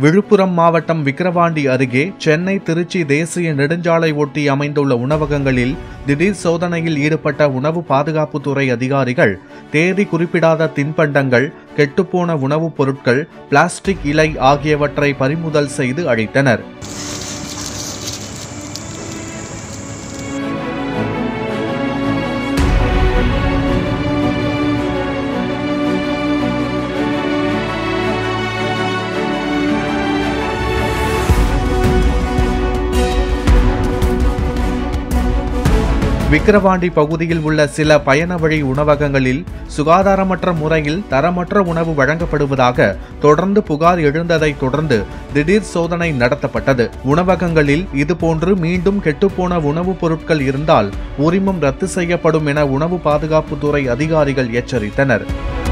விழுப்புரம் மாவட்டம் விக்கிரவாண்டி அருகே சென்னை திருச்சி தேசிய நெடுஞ்சாலை ஒட்டி அமைந்துள்ள உணவகங்களில் திடீர் சோதனையில் ஈடுபட்ட உணவு பாதுகாப்புத்துறை அதிகாரிகள் தேதி குறிப்பிடாத தின்பண்டங்கள் கெட்டுப்போன உணவுப் பொருட்கள் பிளாஸ்டிக் இலை ஆகியவற்றை பறிமுதல் செய்து அழித்தனர் விக்கிரவாண்டி பகுதியில் உள்ள சில பயண வழி உணவகங்களில் சுகாதாரமற்ற முறையில் தரமற்ற உணவு வழங்கப்படுவதாக தொடர்ந்து புகார் எழுந்ததைத் தொடர்ந்து திடீர் சோதனை நடத்தப்பட்டது உணவகங்களில் இதுபோன்று மீண்டும் கெட்டுப்போன உணவுப் பொருட்கள் இருந்தால் உரிமம் ரத்து செய்யப்படும் என உணவு பாதுகாப்புத்துறை அதிகாரிகள் எச்சரித்தனர்